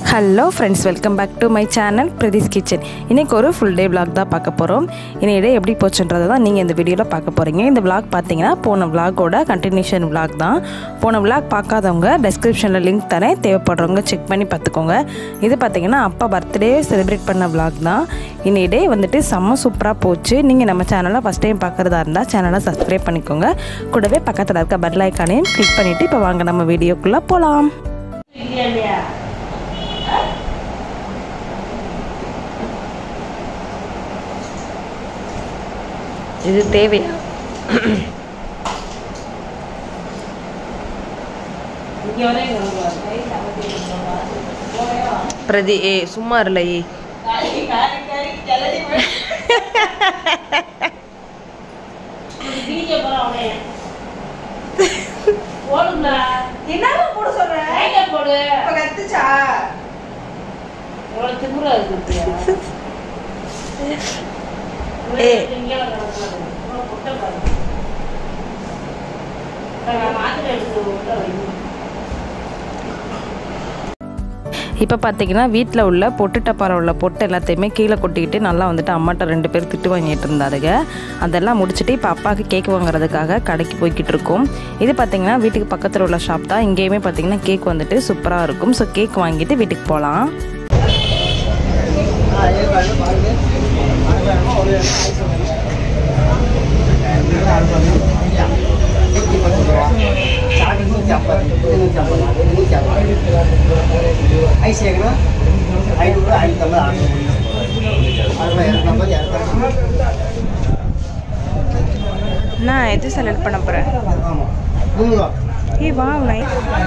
Hello friends welcome back to my channel Pradeesh kitchen இன்றைக்கி ஒரு full day vlog தான் பார்க்க போகிறோம் இனி டே எப்படி போச்சுன்றதை தான் நீங்கள் இந்த வீடியோவில் பார்க்க போகிறீங்க இந்த vlog பார்த்தீங்கன்னா போன vlogோட கண்டினியூஷன் vlog தான் போன vlog பார்க்காதவங்க டெஸ்கிரிப்ஷனில் லிங்க் தரேன் தேவைப்படுறவங்க செக் பண்ணி பார்த்துக்கோங்க இது பார்த்தீங்கன்னா அப்பா பர்த்டே செலிப்ரேட் பண்ண vlog தான் இனி டே வந்துட்டு செம்ம சூப்பராக போச்சு நீங்கள் நம்ம சேனலை ஃபஸ்ட் டைம் பார்க்குறதா இருந்தால் சேனலை சப்ஸ்கிரைப் பண்ணிக்கோங்க கூடவே பக்கத்தில் இருக்க பெல் ஐக்கானையும் கிளிக் பண்ணிவிட்டு இப்போ வாங்க நம்ம வீடியோக்குள்ளே போகலாம் இது தேவையா பிரதி ஏ சும்மா இல்ல ஏ என்னங்க போட சொல்ற போடு இப்ப கத்துச்சா எவ்வளவு திமிரா இருக்கு பாத்தியா? ஏய். இங்கே வர கூடாது. இவ்வளவு குட்டை பாரு. நான் மாத்திரை எடுத்து உள்ள வை. இப்போ பார்த்தீங்கன்னா வீட்டில் உள்ள பொட்டு டப்பாரம் உள்ள பொட்டு எல்லாத்தையுமே கீழே கொட்டிக்கிட்டு நல்லா வந்துட்டு அம்மாட்ட ரெண்டு பேர் திட்டு வாங்கிட்டு இருந்தாருங்க அதெல்லாம் முடிச்சுட்டு இப்போ அப்பாவுக்கு கேக் வாங்குறதுக்காக கடைக்கு போய்கிட்டு இருக்கோம் இது பார்த்தீங்கன்னா வீட்டுக்கு பக்கத்தில் உள்ள ஷாப் தான் இங்கேயுமே பார்த்தீங்கன்னா கேக் வந்துட்டு சூப்பராக இருக்கும் ஸோ கேக் வாங்கிட்டு வீட்டுக்கு போகலாம் ஐஸ் ஏக்கணும் ஐநூறு ஐநூற்றம்பது அறுநூறு அறுநூறு இரநூத்தம்பது இரநூத்தம்பது நான் எது செலக்ட் பண்ண போறேன் ஆமாம் முந்நூறுவா ஏ வா நை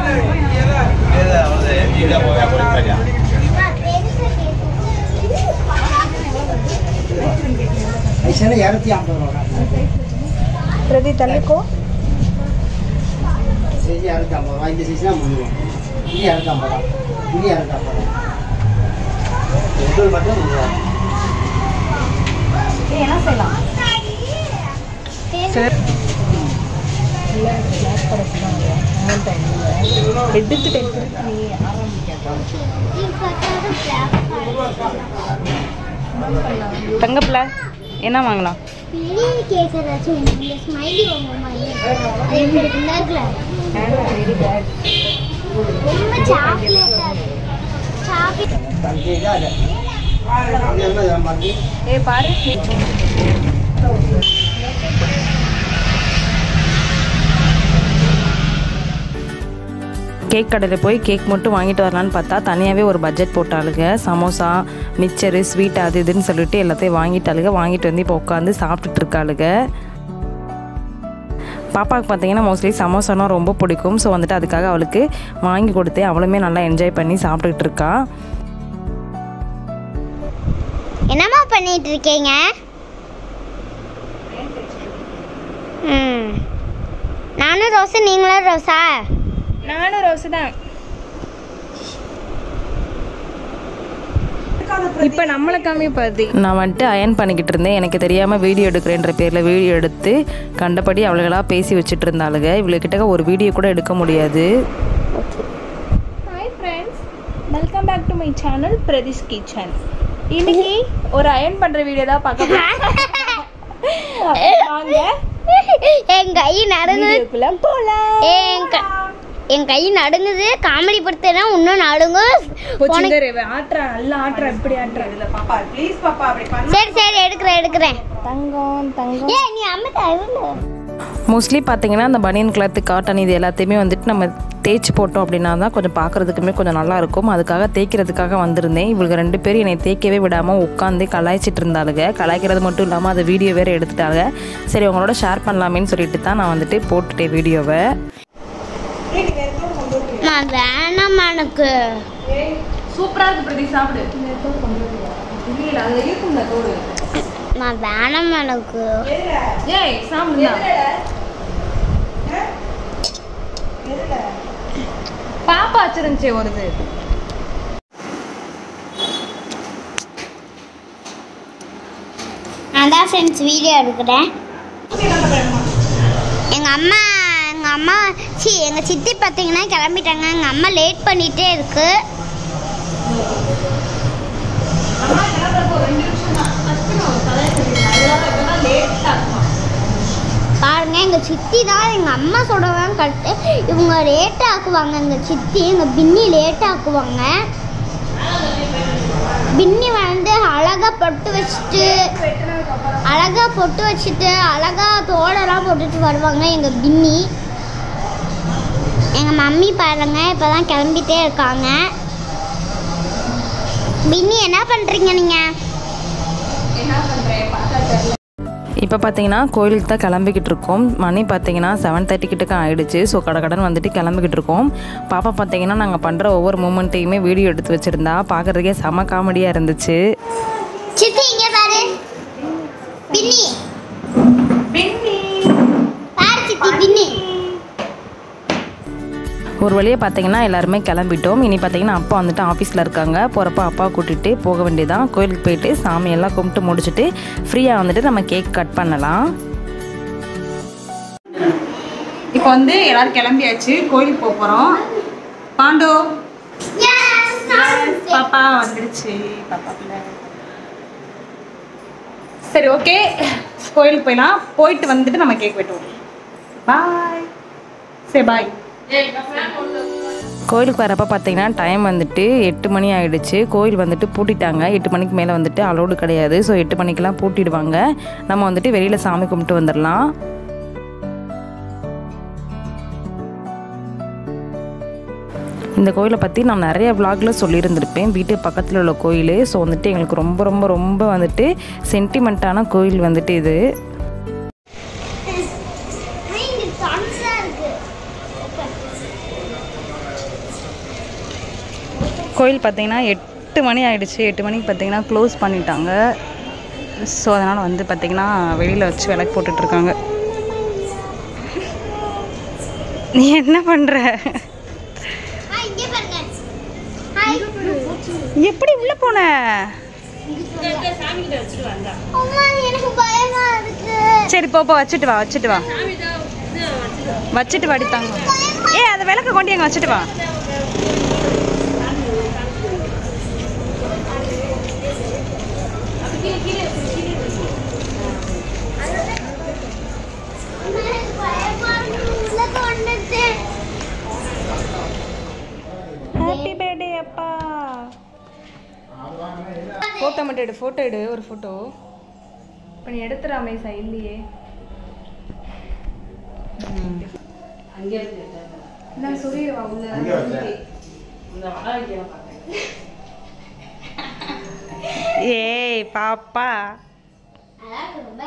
ஐஸ்னா இரநூத்தி ஐம்பது ரூபா பிரதி தள்ளிக்கோ சைஸ் இரநூத்தி ஐம்பது ரூபா இந்த சைஸ்னா முந்நூறுவா இது இரநூத்தி ஐம்பது ரூபா இது இரநூத்தி ஐம்பது ரூபா ரெண்டு மட்டும் முந்நூறுவா ஏ என்ன செய்யலாம் எடுத்துட்டு நீ தங்கப்பில் என்ன வாங்கலாம் பெரிய கேக் ஏதாச்சும் இந்த ஸ்மைலி வாங்குவோமா அது எங்களுக்கு இந்த இருக்குல்ல ரொம்ப சாக்லேட்டா சாக்லேட் தங்கேஜா அது அது என்ன மாதிரி ஏ பாரு கேக் கடையில் போய் கேக் மட்டும் வாங்கிட்டு வரலான்னு பார்த்தா தனியாகவே ஒரு பட்ஜெட் போட்டாளுங்க சமோசா மிச்சரு ஸ்வீட் அது இதுன்னு சொல்லிட்டு எல்லாத்தையும் வாங்கிட்டாளுங்க வாங்கிட்டு வந்து இப்போ உட்காந்து சாப்பிட்டுட்டு இருக்காளுங்க பாப்பாவுக்கு பார்த்தீங்கன்னா மோஸ்ட்லி சமோசானா ரொம்ப பிடிக்கும் ஸோ வந்துட்டு அதுக்காக அவளுக்கு வாங்கி கொடுத்து அவளுமே நல்லா என்ஜாய் பண்ணி சாப்பிட்டுக்கிட்டு இருக்கா என்னம்மா பண்ணிட்டு இருக்கீங்க ம் நானும் ரோஸு நீங்களும் ரோஸா நானும் ரோஸு தான் இப்போ நம்மளை காமி பாதி நான் வந்துட்டு அயன் பண்ணிக்கிட்டு இருந்தேன் எனக்கு தெரியாமல் வீடியோ எடுக்கிறேன்ற பேரில் வீடியோ எடுத்து கண்டபடி அவளுகளா பேசி வச்சுட்டு இருந்தாளுங்க இவளுக்கிட்ட ஒரு வீடியோ கூட எடுக்க முடியாது hi friends welcome back to my channel Prathish kitchen இன்னைக்கு ஒரு அயன் பண்ற வீடியோ தான் பார்க்க போறோம். வாங்க என் கை நடுங்குது வீடியோக்குள்ள போலாம் என் க- என் கை நடுங்குது காமெடி படுத்துனா இன்னும் நடுங்கும் உனக்கு- போச்சுங்க ஆட்றா நல்லா ஆட்றா இப்படி ஆட்றா இல்ல பாப்பா ப்ளீஸ் பாப்பா அப்படி பண்ண சரி சரி எடுக்கிறேன் எடுக்கிறேன் தங்கம் தங்கம் ஏ நீ அம்மட்டா இவ்வளோ மோஸ்ட்லி பார்த்தீங்கன்னா அந்த பனியன் கிளாத்து காட்டன் இது எல்லாத்தையுமே வந்துட்டு நம்ம தேய்ச்சி போட்டோம் அப்படின்னா தான் கொஞ்சம் பார்க்குறதுக்குமே கொஞ்சம் நல்லா இருக்கும் அதுக்காக தேய்க்கிறதுக்காக வந்திருந்தேன் இவளுக்கு ரெண்டு பேரும் என்னை தேய்க்கவே விடாமல் உட்காந்து கலாய்ச்சிட்டு இருந்தாளுங்க கலாய்க்கிறது மட்டும் இல்லாமல் அதை வீடியோ வேறு எடுத்துட்டாங்க சரி உங்களோட ஷேர் பண்ணலாமேன்னு சொல்லிட்டு தான் நான் வந்துட்டு போட்டுட்டேன் வீடியோவை நான் வேணாம் எனக்கு சூப்பரா இருக்கு பிரதி சாப்பிடு இல்ல அது இருக்கும்ல தோடு நான் வேணாம் எனக்கு ஏய் சாப்பிடுங்க பாப்பா வச்சிருந்துச்சு வருது நான் தான் ஃப்ரெண்ட்ஸ் வீடியோ எடுக்கிறேன் எங்கள் அம்மா எங்கள் அம்மா சி எங்கள் சித்தி பார்த்தீங்கன்னா கிளம்பிட்டாங்க எங்கள் அம்மா லேட் பண்ணிகிட்டே இருக்கு அம்மா கிளம்புறப்போ ரெண்டு நிமிஷம் தான் கஷ்டம் கதையை சொல்லிடுறேன் அதெல்லாம் இப்போதான் லேட் ஆகுமா பாருங்க எங்க சித்தி தான் எங்க அம்மா சொல்றதான் கட்டு இவங்க லேட் ஆக்குவாங்க எங்க சித்தி எங்க பின்னி லேட் ஆக்குவாங்க பின்னி வந்து அழகா பொட்டு வச்சுட்டு அழகா பொட்டு வச்சுட்டு அழகா தோடெல்லாம் போட்டுட்டு வருவாங்க எங்க பின்னி எங்க மம்மி பாருங்க இப்பதான் கிளம்பிட்டே இருக்காங்க பின்னி என்ன பண்றீங்க நீங்க என்ன பண்ணுறேன் பார்த்தா தெரியல இப்போ பார்த்தீங்கன்னா கோயிலுக்கு தான் கிளம்பிக்கிட்டு இருக்கோம் மணி பார்த்தீங்கன்னா செவன் தேர்ட்டி கிட்டக்க ஆயிடுச்சு ஸோ கடை கடன் வந்துட்டு கிளம்பிக்கிட்டு இருக்கோம் பாப்பா பார்த்தீங்கன்னா நாங்கள் பண்ணுற ஒவ்வொரு மூமெண்ட்டையுமே வீடியோ எடுத்து வச்சுருந்தா பார்க்குறதுக்கே செம காமெடியாக இருந்துச்சு சித்தி இங்க பாரு பின்னி பின்னி பாரு சித்தி பின்னி ஒரு வழியாக பார்த்தீங்கன்னா எல்லாருமே கிளம்பிட்டோம் இனி பார்த்தீங்கன்னா அப்பா வந்துட்டு ஆஃபீஸில் இருக்காங்க போகிறப்ப அப்பா கூட்டிகிட்டு போக வேண்டியதான் கோயிலுக்கு போயிட்டு சாமியெல்லாம் கும்பிட்டு முடிச்சுட்டு ஃப்ரீயாக வந்துட்டு நம்ம கேக் கட் பண்ணலாம் இப்போ வந்து எல்லாரும் கிளம்பியாச்சு கோயிலுக்கு போக போகிறோம் பாண்டோ பாப்பா வந்துடுச்சு பாப்பா பிள்ளை சரி ஓகே கோயிலுக்கு போயிடலாம் போயிட்டு வந்துட்டு நம்ம கேக் வெட்டுவோம் பாய் சரி பாய் கோயிலுக்கு வரப்போ பார்த்தீங்கன்னா டைம் வந்துட்டு எட்டு மணி ஆயிடுச்சு கோயில் வந்துட்டு பூட்டிட்டாங்க எட்டு மணிக்கு மேலே வந்துட்டு அலோடு கிடையாது ஸோ எட்டு மணிக்கெல்லாம் பூட்டிடுவாங்க நம்ம வந்துட்டு வெளியில் சாமி கும்பிட்டு வந்துடலாம் இந்த கோயிலை பற்றி நான் நிறைய vlogல சொல்லியிருந்திருப்பேன் வீட்டு பக்கத்தில் உள்ள கோயில் ஸோ வந்துட்டு எங்களுக்கு ரொம்ப ரொம்ப ரொம்ப வந்துட்டு சென்டிமெண்ட்டான கோயில் வந்துட்டு இது கோயில் பார்த்தீங்கன்னா எட்டு மணி ஆயிடுச்சு எட்டு மணிக்கு பார்த்தீங்கன்னா க்ளோஸ் பண்ணிட்டாங்க ஸோ அதனால் வந்து பார்த்தீங்கன்னா வெளியில் வச்சு விளக்கு போட்டுட்ருக்காங்க நீ என்ன பண்ணுற இங்க பாருங்க ஹாய் எப்படி உள்ளே போன அம்மா எனக்கு பயமா இருக்கு சரி போ போ வச்சுட்டு வா வச்சுட்டு வா வச்சுட்டு வாடி தாங்க ஏ அந்த விளக்க கொண்டு எங்க வச்சுட்டு வா அம்மா, எனக்கு பயமா இருக்கு உள்ள கொண்டுட்டேன் ஹாப்பி பர்த்டே அப்பா ஃபோட்டோ மட்டும் எடு ஃபோட்டோ எடு ஒரு ஃபோட்டோ இப்போ நீ எடுத்துடாமே சைட்லேயே அங்கே இருக்கு நான் சொல்லிடுவா உள்ள இந்த வடை பார்த்தேன் ஏய் பாப்பா அழகு ரொம்ப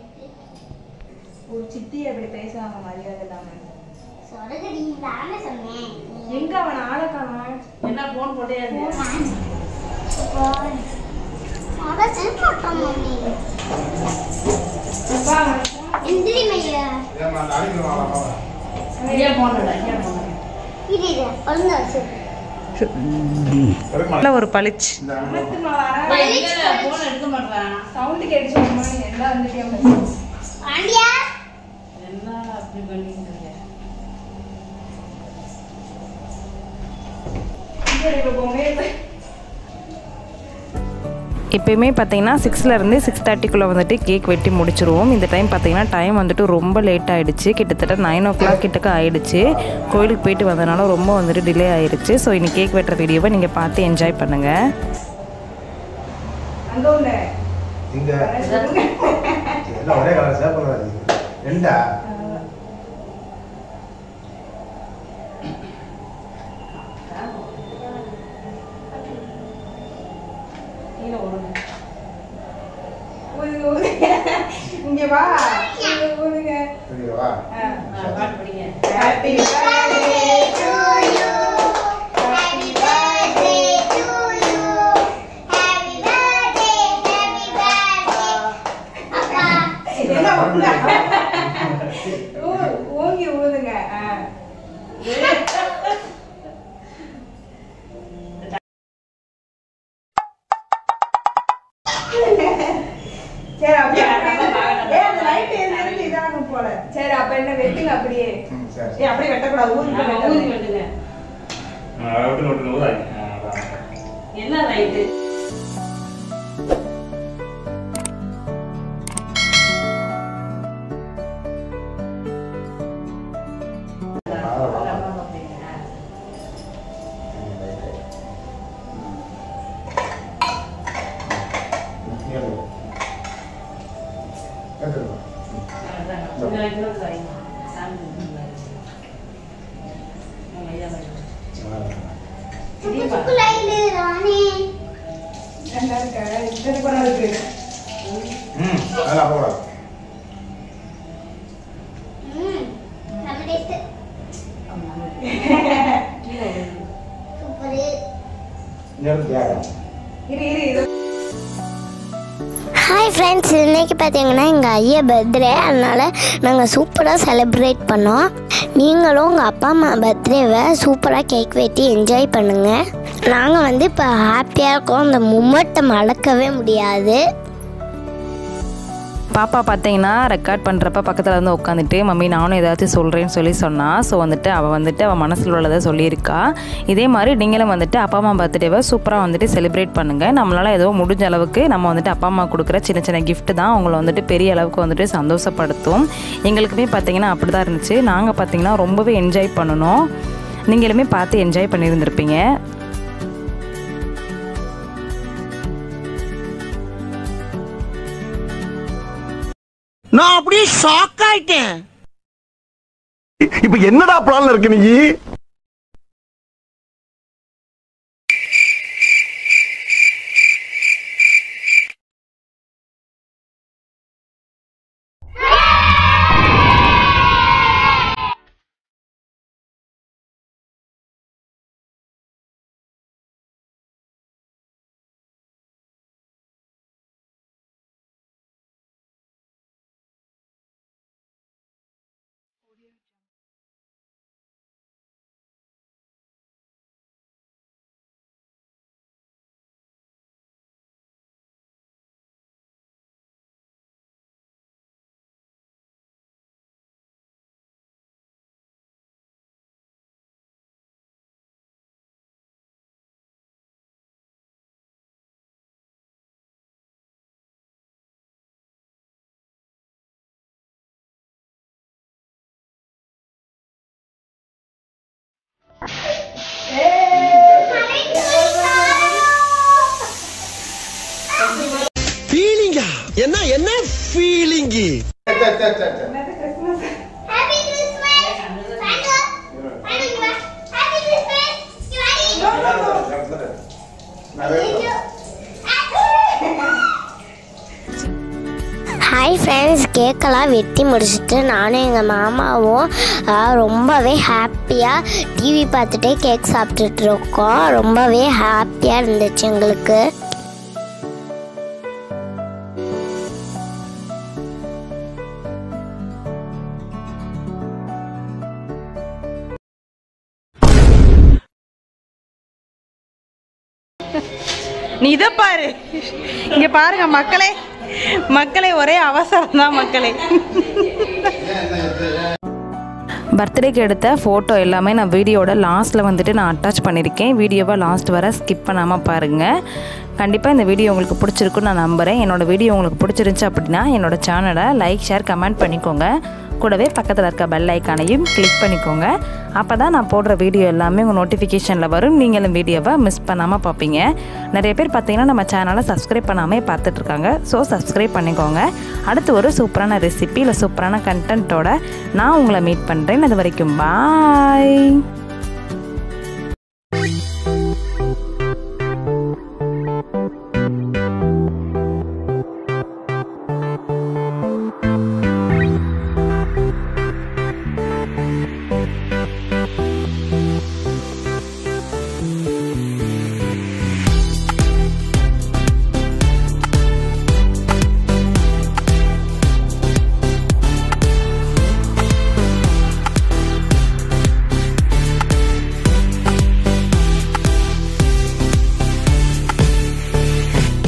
ஒரு சித்தி அப்படி பேசுவாங்க மரியாதை இல்லாம சொரகடி தானே சொன்னேன் எங்க அவன் ஆளை காணோம் என்ன ஃபோன் போட்டே இருந்தேன் மகசன் போட்டோம் மம்மி எந்திரி மையா ஐயா ஃபோன் ஐயா ஃபோன் இது இது ஒழுங்கா வச்சு நல்ல ஒரு பளிச்சு ஃபோன் எடுக்க மாட்டேன் சவுண்டு கேட்டுச்சு எல்லாம் வந்துட்டே பாண்டியா என்ன அப்படி பண்ணிட்டு இருக்கேன் எப்பயுமே பார்த்தீங்கன்னா சிக்ஸ்லேருந்து சிக்ஸ் தேர்ட்டிக்குள்ளே வந்துட்டு கேக் வெட்டி முடிச்சிருவோம் இந்த டைம் பார்த்தீங்கன்னா டைம் வந்துட்டு ரொம்ப லேட் ஆயிடுச்சு கிட்டத்தட்ட நைன் ஓ கிளாக் கிட்டக்க ஆயிடுச்சு கோயிலுக்கு போயிட்டு வந்தனால ரொம்ப வந்துட்டு டிலே ஆயிடுச்சு ஸோ இன்னைக்கு கேக் வெட்டுற வீடியோவை நீங்கள் பார்த்து என்ஜாய் பண்ணுங்கள் அங்க உள்ள இங்க எல்லாம் ஒரே கலர் சேப்பல் வருது ரெண்டா ஊதுங்க, ஊதுங்க. இங்க வா ஊதுங்க, ஊதுங்க. சரிவா ஆ. பாட்டு படிங்க Happy birthday to you. Happy birthday to you. Happy birthday, happy birthday. அப்பா என்ன ஊதுங்க? ஊ- ஊங்கி ஊதுங்க ஆ. சரி அப்படியே ஏய், அந்த light எரிஞ்சிருந்து இதாகும் போல. சரி அப்ப என்ன வெட்டுங்க அப்படியே ம் சரி ஏய் அப்படியே வெட்டக்கூடாது ஊதி ஆமா, ஊதி விடுங்க விட்டு விட்டு ஊதாங்க என்ன ரைட்டு ம் அதெல்லாம் போகலாம் இங்கே ஹாய் ஃப்ரெண்ட்ஸ் இன்னைக்கு பார்த்தீங்கன்னா எங்கள் ஐயா பர்த்டே அதனால் நாங்கள் சூப்பராக செலிப்ரேட் பண்ணோம் நீங்களும் உங்கள் அப்பா அம்மா பர்த்டேவை சூப்பராக கேக் வெட்டி என்ஜாய் பண்ணுங்கள் நாங்கள் வந்து இப்போ ஹாப்பியாக இருக்கோம் அந்த மூமெண்ட்டை மறக்கவே முடியாது பாப்பா பார்த்தீங்கன்னா ரெக்கார்ட் பண்ணுறப்ப பக்கத்தில் வந்து உட்காந்துட்டு மம்மி நானும் ஏதாச்சும் சொல்கிறேன்னு சொல்லி சொன்னா ஸோ வந்துட்டு அவள் வந்துட்டு அவள் மனசில் உள்ளதை சொல்லியிருக்கா இதே மாதிரி நீங்களும் வந்துட்டு அப்பா அம்மா பர்த்டேவை சூப்பராக வந்துட்டு செலிப்ரேட் பண்ணுங்கள் நம்மளால் ஏதோ முடிஞ்ச அளவுக்கு நம்ம வந்துட்டு அப்பா அம்மா கொடுக்குற சின்ன சின்ன gift தான் அவங்கள வந்துட்டு பெரிய அளவுக்கு வந்துட்டு சந்தோஷப்படுத்தும் எங்களுக்குமே பார்த்தீங்கன்னா அப்படி தான் இருந்துச்சு நாங்கள் பார்த்தீங்கன்னா ரொம்பவே என்ஜாய் பண்ணணும் நீங்களுமே பார்த்து என்ஜாய் பண்ணியிருந்திருப்பீங்க நான் அப்படியே ஷாக் ஆயிட்டேன் இப்ப என்னடா பிளான்ல இருக்கு நீ ஃபீலிங்கா என்ன என்ன ஃபீலிங்கு ஹாய் ஃப்ரெண்ட்ஸ் கேக்கெல்லாம் வெட்டி முடிச்சுட்டு நானும் எங்கள் மாமாவும் ஆ, ரொம்பவே ஹாப்பியாக டிவி பார்த்துட்டே கேக் சாப்பிட்டுட்டு இருக்கோம் ரொம்பவே ஹாப்பியாக இருந்துச்சு எங்களுக்கு நீ இதை பாரு இங்க பாருங்க மக்களே மக்களே ஒரே அவசரம் தான் மக்களே பர்த்டேக்கு எடுத்த ஃபோட்டோ எல்லாமே நான் வீடியோட லாஸ்ட்டில் வந்துட்டு நான் அட்டாச் பண்ணியிருக்கேன் வீடியோவை லாஸ்ட் வர ஸ்கிப் பண்ணாமல் பாருங்கள் கண்டிப்பாக இந்த வீடியோ உங்களுக்கு பிடிச்சிருக்குன்னு நான் நம்புகிறேன் என்னோட வீடியோ உங்களுக்கு பிடிச்சிருந்துச்சு அப்படின்னா என்னோட சேனலை லைக் ஷேர் கமெண்ட் பண்ணிக்கோங்க கூடவே பக்கத்தில் இருக்க பெல் ஐக்கானையும் கிளிக் பண்ணிக்கோங்க அப்போ தான் நான் போடுற வீடியோ எல்லாமே உங்கள் நோட்டிஃபிகேஷனில் வரும் நீங்களும் வீடியோவை மிஸ் பண்ணாமல் பார்ப்பீங்க நிறைய பேர் பார்த்தீங்கன்னா நம்ம சேனலை சப்ஸ்கிரைப் பண்ணாமல் பார்த்துட்ருக்காங்க ஸோ சப்ஸ்கிரைப் பண்ணிக்கோங்க அடுத்து ஒரு சூப்பரான ரெசிபி இல்லை சூப்பரான கண்டென்ட்டோட நான் உங்களை மீட் பண்ணுறேன் அது வரைக்கும் பாய்